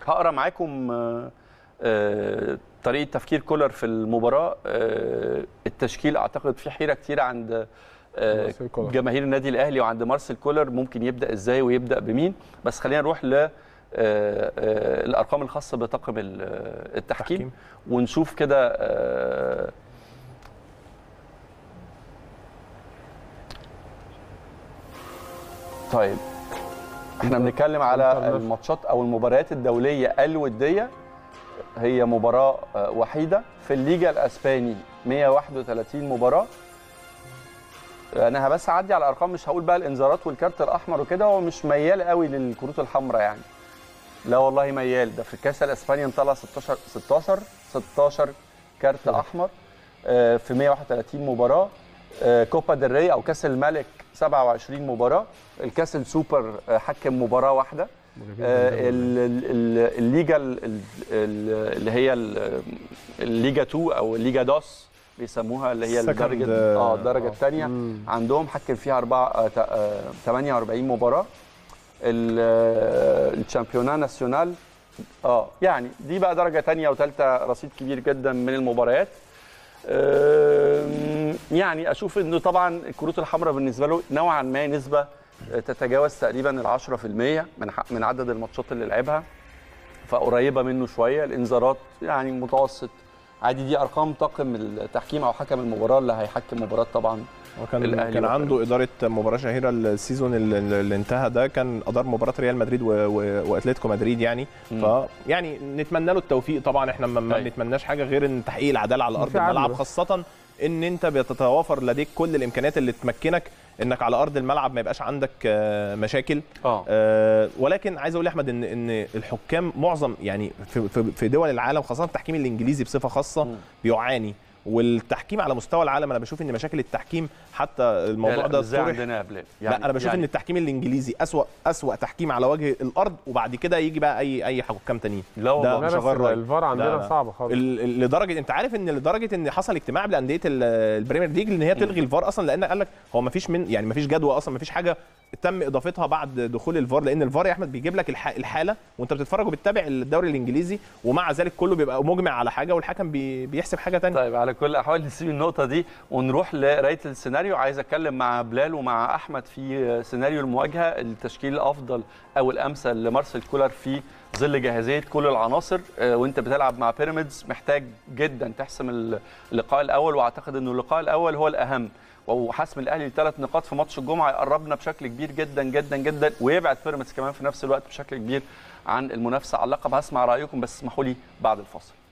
هقرا معاكم آه، آه، طريقه تفكير كولر في المباراه آه، التشكيل اعتقد في حيره كتير عند آه، مارسيل كولر. جماهير النادي الاهلي وعند مارسيل كولر ممكن يبدا ازاي ويبدا بمين بس خلينا نروح ل آه، آه، الارقام الخاصه بطاقم ال- آه، التحكيم تحكيم. ونشوف كده آه، طيب احنا بنتكلم على انترناشونال. الماتشات او المباريات الدوليه الوديه هي مباراه آه، وحيده في الليجا الاسباني 131 مباراه انا بس هعدي على الارقام مش هقول بقى الانذارات والكارت الاحمر وكده هو مش ميال قوي للكروت الحمراء يعني لا والله ميال ده في الكاس الاسباني طلع 16 16 16 كارت احمر آه، في 131 مباراه آه، كوبا ديل ري او كاس الملك 27 مباراه الكاس السوبر آه، حكم مباراه واحده آه، ال- ال- ال- الليجا ال- ال- ال- اللي هي ال- الليجا 2 او الليجا دوس بيسموها اللي هي Second, الدرجه آه، اه الدرجه الثانيه عندهم حكم فيها أربعة آه، تا- آه، 48 مباراه ال- آه، الشامبيونا ناسيونال اه يعني دي بقى درجه ثانيه وثالثه رصيد كبير جدا من المباريات آم، يعني اشوف انه طبعا الكروت الحمراء بالنسبه له نوعا ما نسبه تتجاوز تقريبا ال 10% من ح- من عدد الماتشات اللي لعبها فقريبه منه شويه الانذارات يعني متوسط عادي دي ارقام طاقم التحكيم او حكم المباراه اللي هيحكم مباراه طبعا وكان الأهلي كان وفريق. عنده اداره مباراه شهيره السيزون اللي, اللي انتهى ده كان ادار مباراه ريال مدريد و... و... واتلتيكو مدريد يعني مم. فيعني نتمنى له التوفيق طبعا احنا ما ما أيوة. بنتمناش حاجه غير ان تحقيق العداله على ارض في عدل الملعب بس. خاصه ان انت بتتوافر لديك كل الامكانيات اللي تمكنك انك على ارض الملعب ما يبقاش عندك آه، مشاكل اه آه، ولكن عايز اقول يا احمد ان ان الحكام معظم يعني في في- في دول العالم خاصه التحكيم الانجليزي بصفه خاصه مم. بيعاني والتحكيم على مستوى العالم انا بشوف ان مشاكل التحكيم حتى الموضوع ده ازاي طرح عندنا يا بلال لا انا بشوف ان التحكيم الانجليزي اسوا اسوا تحكيم على وجه الارض وبعد كده يجي بقى اي اي حكام تانيين لا والله ده لا مش بس هغير رأيي. الفار لا، عندنا لا. صعب خالص ال- ال- لدرجه انت عارف ان لدرجه ان حصل اجتماع بالانديه ال- البريمير ليج ان هي تلغي الفار اصلا لان قال لك هو ما فيش من يعني ما فيش جدوى اصلا ما فيش حاجه تم اضافتها بعد دخول الفار لان الفار يا احمد بيجيب لك الح- الحاله وانت بتتفرج وبتتابع الدوري الانجليزي ومع ذلك كله بيبقى مجمع على حاجه والحكم بي بيحسب حاجه ثانيه طيب على كل الاحوال نسيب النقطه دي ونروح لقرايه السيناريو عايز اتكلم مع بلال ومع احمد في سيناريو المواجهه التشكيل الافضل او الامثل لمارسيل كولر في ظل جاهزيه كل العناصر آه، وانت بتلعب مع بيراميدز محتاج جدا تحسم اللقاء الاول واعتقد انه اللقاء الاول هو الاهم وحسم الاهلي لثلاث نقاط في ماتش الجمعه يقربنا بشكل كبير جدا جدا جدا ويبعد بيراميدز كمان في نفس الوقت بشكل كبير عن المنافسه على اللقب هسمع رايكم بس اسمحوا لي بعد الفاصل